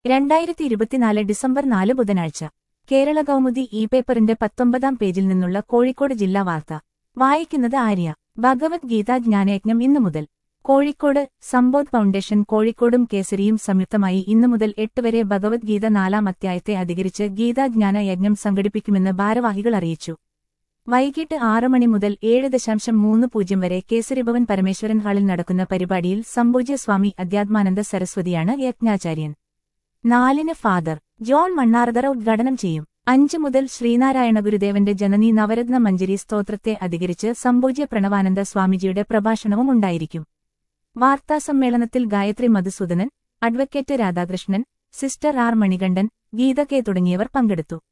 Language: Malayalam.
രണ്ടായിരത്തി ഇരുപത്തിനാല് ഡിസംബർ നാല് ബുധനാഴ്ച കേരള കൗമുദി ഇ പേപ്പറിന്റെ പത്തൊമ്പതാം പേജിൽ നിന്നുള്ള കോഴിക്കോട് ജില്ലാ വാർത്ത വായിക്കുന്നത് ആര്യ ഭഗവത്ഗീത ജ്ഞാനയജ്ഞം ഇന്നു മുതൽ കോഴിക്കോട് സമ്പോധ് ഫൗണ്ടേഷൻ കോഴിക്കോടും കേസരിയും സംയുക്തമായി ഇന്നു മുതൽ എട്ട് വരെ ഭഗവത്ഗീത നാലാം അധ്യായത്തെ അധികരിച്ച് ഗീതാജ്ഞാന യജ്ഞം സംഘടിപ്പിക്കുമെന്ന് ഭാരവാഹികൾ അറിയിച്ചു വൈകിട്ട് ആറ് മണി മുതൽ ഏഴ് ദശാംശം മൂന്ന് പൂജ്യം വരെ കേസരിഭവൻ പരമേശ്വരൻ ഹാളിൽ നടക്കുന്ന പരിപാടിയിൽ സംഭൂജ്യ സ്വാമി അധ്യാത്മാനന്ദ സരസ്വതിയാണ് യജ്ഞാചാര്യൻ നാലിന് ഫാദർ ജോൺ മണ്ണാർദറ ഉദ്ഘാടനം ചെയ്യും അഞ്ച് മുതൽ ശ്രീനാരായണ ഗുരുദേവന്റെ ജനനി നവരത്ന മഞ്ജരി സ്തോത്രത്തെ അധികരിച്ച് സംഭൂജ്യ പ്രണവാനന്ദ സ്വാമിജിയുടെ പ്രഭാഷണവും ഉണ്ടായിരിക്കും വാർത്താസമ്മേളനത്തിൽ Gayathri Madhusoodanan advocate Radhakrishnan sister R Manikandan Geetha K തുടങ്ങിയവർ പങ്കെടുത്തു